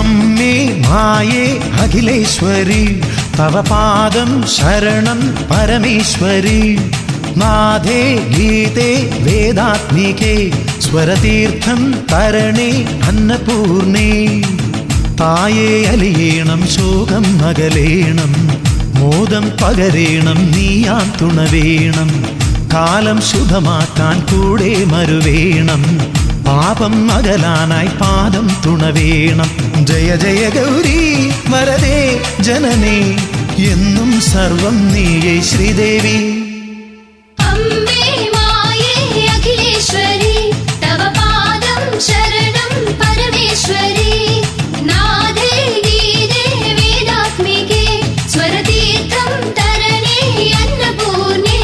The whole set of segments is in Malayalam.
അമ്മേ മായേ അഖിലേശ്വരി തവ പാദം ശരണം പരമേശ്വരി നാഥേ ഗീതേ വേദാത്മികേ സ്വരതീർത്ഥം തരണേ അന്നപൂർണേ തായേ അലിയേണം ശോകം അകലേണം മോദം പകരേണം നീയാൻ തുണവേണം കാലം ശുഭമാക്കാൻ കൂടെ മരുവേണം പാപം അകലാനായി പാദം തുണവേണം ജയ ജയ ഗൗരി വരദേ ജനനേ എന്നും സർവം നീയേ ശ്രീദേവി അമ്മേ മായേ അഖിലേശ്വരി തവ പാദം ശരണം പരമേശ്വരി നാഥേ ഗീതേ വേദാത്മികേ സ്വരതീർത്ഥം തരണേ അന്നപൂർണേ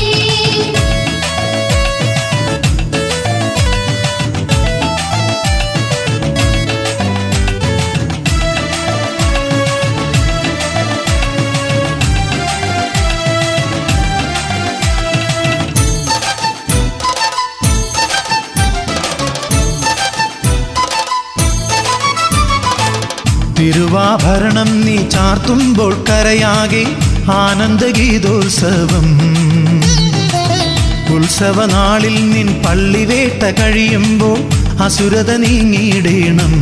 തിരുവാഭരണം നീ ചാർത്തുമ്പോൾ കരയാകെ ആനന്ദഗീതോത്സവം ഉത്സവനാളിൽ നിൻ പള്ളിവേട്ട കഴിയുമ്പോൾ അസുരത നീങ്ങിയിടേണം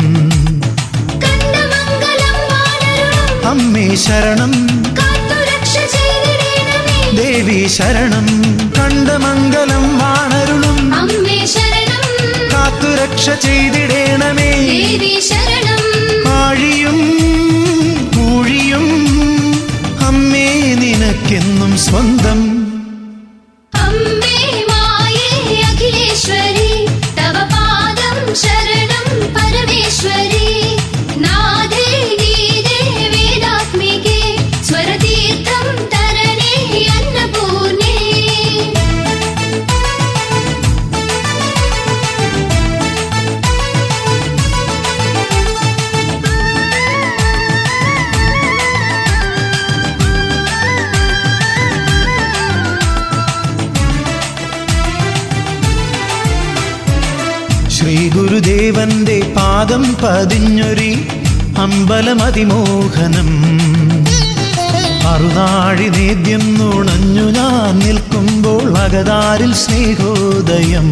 കണ്ടമംഗലം വാനരുളും അമ്മേ ശരണം കാത്തുരക്ഷ ചെയ്തിടേണമേ ദേവി ശരണം കണ്ടമംഗലം വാണരുളും അമ്മേ ശരണം കാത്തുരക്ഷ ചെയ്തിടേണമേ ദേവി ശരണം ആഴിയും പൂഴിയും അമ്മേ നിനക്കെന്നും സ്വന്തം അമ്മേ മായേ അഖിലേശ്വരി തവ പാദം ശരണം പരമേശ്വരി നാഥേ ഗീതേ വേദാത്മികേ സ്വരതീർത്ഥം തരണേ അന്നപൂർണേ ശ്രീ ഗുരുദേവന്റെ പാദം പതിഞ്ഞൊരി അമ്പലമതിമോഹനം അറുനാഴി നേദ്യം നുണഞ്ഞു ഞാൻ നിൽക്കുമ്പോൾ അകതാരിൽ സ്നേഹോദയം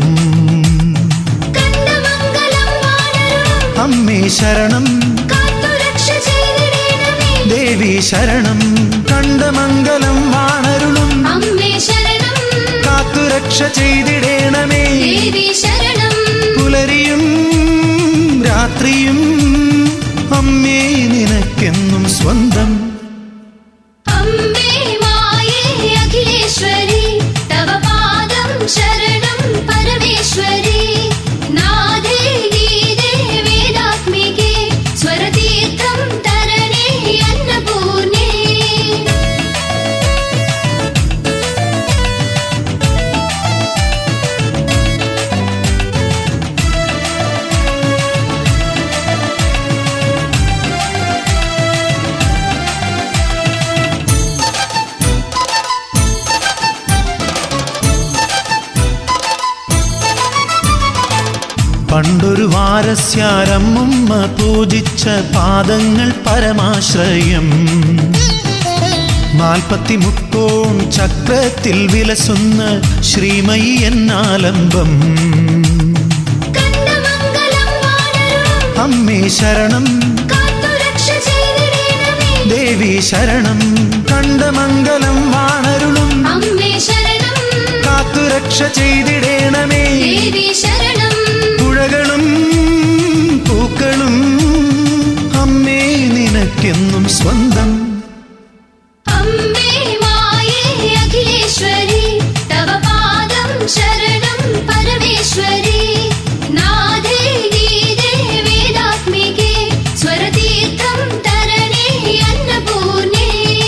കണ്ടമംഗലം വാനരുളും അമ്മേ ശരണം കാത്തുരക്ഷ ചെയ്തിടേണമേ ദേവി ശരണം കണ്ടമംഗലം വാണരുളും അമ്മേ ശരണം കാത്തുരക്ഷ ചെയ്തിടേണമേ ദേവി ശരണം പുലരിയും രാത്രിയും അമ്മേ നിനക്കെന്നും സ്വന്തം അമ്മേ മായേ അഖിലേശ്വരി തവ പാദം ശരണം പരമേശ്വരി നാഥേ ഗീതേ വേദാത്മികേ സ്വരതീർത്ഥം തരണേ അന്നപൂർണേ പണ്ടൊരു വാരസ്യാരമ്മുമ്മ പൂജിച്ച പാദങ്ങൾ പരമാശ്രയം നാൽപ്പത്തി മുക്കോൺ ചക്രത്തിൽ വിലസുന്ന ശ്രീമയി എന്നാലംബം കണ്ടമംഗലം വാനരുളും അമ്മേ ശരണം കാത്തുരക്ഷ ചെയ്തിടേണമേ ദേവി ശരണം കണ്ടമംഗലം വാണരുളും അമ്മേ ശരണം കാത്തുരക്ഷ ചെയ്തിടേണമേ ദേവി ശരണം പുഴകളും പൂക്കളും അമ്മേ നിനക്കെന്നും സ്വന്തം അമ്മേ മായേ അഖിലേശ്വരി തവ പാദം ശരണം പരമേശ്വരി നാഥേ ഗീതേ വേദാത്മികേ സ്വരതീർത്ഥം തരണേ അന്നപൂർണേ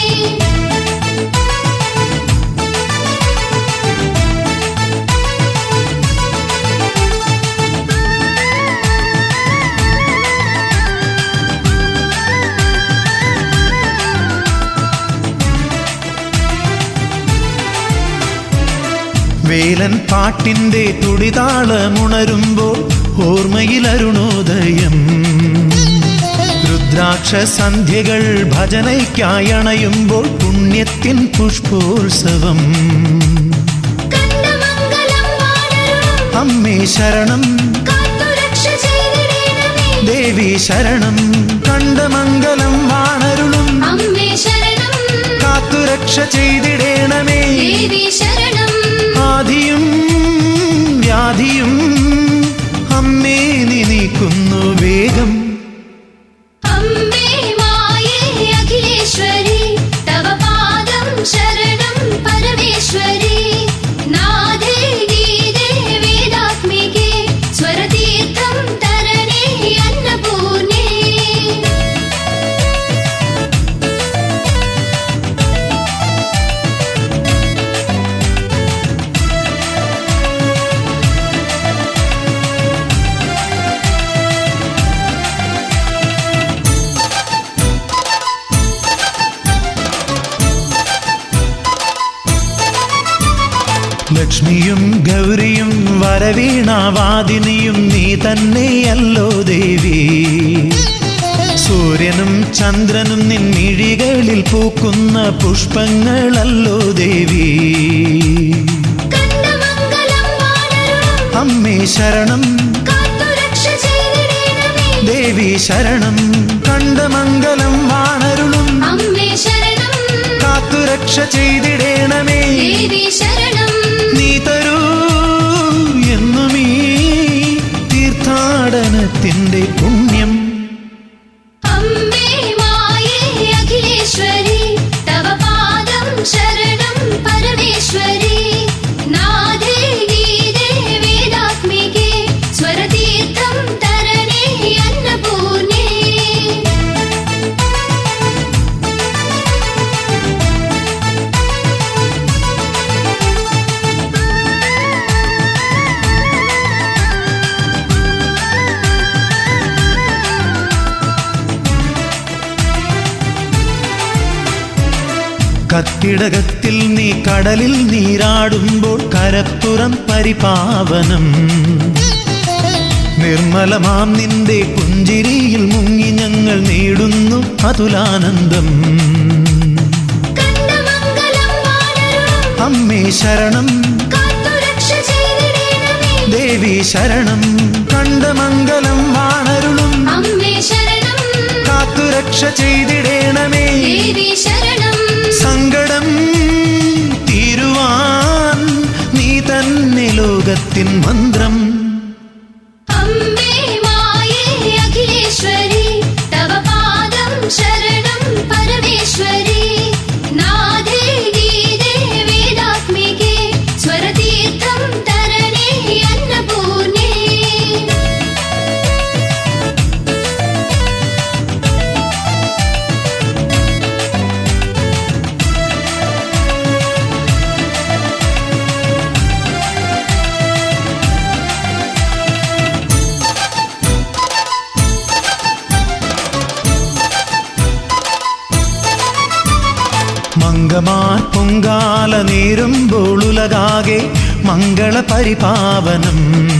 വേലൻ പാട്ടിന്റെ തുടിതാളമുണരുമ്പോൾ ഓർമ്മയിൽ അരുണോദയം രുദ്രാക്ഷ സന്ധ്യകൾ ഭജനയ്ക്കായണയുമ്പോൾ പുണ്യത്തിൻ പുഷ്പോത്സവം കണ്ട മംഗളം വാണരുളും അമ്മേ ശരണം കാത്തുരക്ഷ ചെയ്തിടേണമേ ദേവി ശരണം കണ്ട മംഗലം വാണരുളും അമ്മേ ശരണം കാത്തുരക്ഷ ചെയ്തിടേണമേ ദേവി ശരണം ആദിയും വ്യാധിയും അമ്മേ നീ നീക്കുന്നു വേഗം അമ്മേ മായേ അഖിലേശ്വരി തവ പാദം ശരണം പരമേശ്വരി നാദേ ഗീതേ വേദാത്മികേ സ്വരതീർത്ഥം തരണേ അന്നപൂർണേ ലക്ഷ്മിയും ഗൗരിയും വരവീണാവാദിനിയും നീ തന്നെയല്ലോ ദേവി സൂര്യനും ചന്ദ്രനും നിന്നിഴികളിൽ പൂക്കുന്ന പുഷ്പങ്ങളല്ലോ ദേവി കണ്ട മംഗളം വാണരുളും അമ്മേ ശരണം കാത്തുരക്ഷ ചെയ്തിടേണമേ ദേവി ശരണം കണ്ട മംഗലം വാണരുളും അമ്മേ ശരണം കാത്തുരക്ഷ ചെയ്തിടേണമേ ദേവി ശരണം നീ തരൂ എന്നുമീ തീർത്ഥാടനത്തിന്റെ പുണ്യം അമ്മേ മായേ അഖിലേശ്വരി തവ പാദം ശരണം പരമേശ്വരി നാദേ ഗീതേ വേദാത്മികേ സ്വരതീർത്ഥം തരണേ അന്നപൂർണേ കത്തിടകത്തിൽ നീ കടലിൽ നീരാടുമ്പോൾ കരപ്പുറം പരിപാവനം നിർമ്മലമാം നിന്റെ പുഞ്ചിരിയിൽ മുങ്ങി ഞങ്ങൾ നേടുന്നു അതുലാനന്ദം കണ്ട മംഗളം വാണരുളും അമ്മേ ശരണം കാത്തുരക്ഷ ചെയ്തിടേണമേ ദേവി ശരണം കണ്ട മംഗലം വാണരുളും അമ്മേ ശരണം കാത്തുരക്ഷ ചെയ്തിടേണമേ ദേവി ശരണം സങ്കടം തീരുവാൻ നീ തന്നെ ലോകത്തിൻ മന്ത്രം അമ്മേ മായേ അഖിലേശ്വരി തവ പാദം ശരണം പരമേശ്വരി നാദേ ഗീതേ വേദാത്മികേ സ്വരതീർത്ഥം തരണേ അന്നപൂർണേ മംഗമാർ പൊങ്കാല നേരുമ്പോൾ ഉലകാകെ മംഗള പരിപാവനം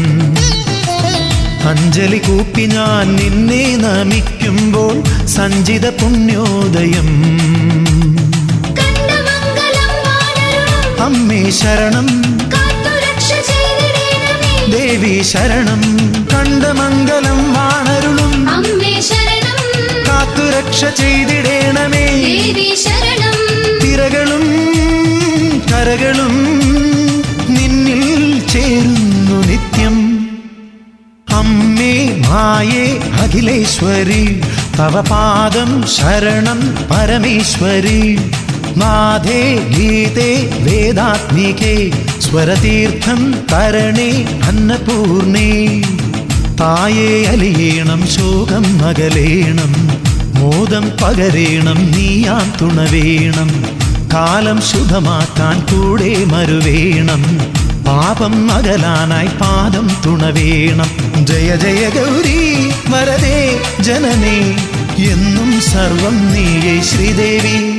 അഞ്ജലി കൂപ്പി ഞാൻ നിന്നെ നമിക്കുമ്പോൾ സഞ്ചിത പുണ്യോദയം കണ്ട മംഗളം വാണരുളും അമ്മേ ശരണം കാത്തുരക്ഷ ചെയ്തിടേണമേ ദേവി ശരണം കണ്ട മംഗലം വാണരുളും അമ്മേ ശരണം കാത്തുരക്ഷ ചെയ്തിടേണമേ ദേവി ശരണം തിരകളും കരകളും നിന്നിൽ ചേരുന്നു നിത്യം അമ്മേ മായേ അഖിലേശ്വരി തവ പാദം ശരണം പരമേശ്വരി നാഥേ ഗീതേ വേദാത്മികേ സ്വരതീർത്ഥം തരണേ അന്നപൂർണേ തായേ അലിയേണം ശോകം അകലേണം മോദം പകരേണം നീയാം തുണവേണം കാലം ശുഭമാക്കാൻ കൂടെ മരുവേണം പാപം അകലാനായി പാദം തുണവേണം ജയ ജയ ഗൗരി വരദേ ജനനേ എന്നും സർവം നീയേ ശ്രീദേവി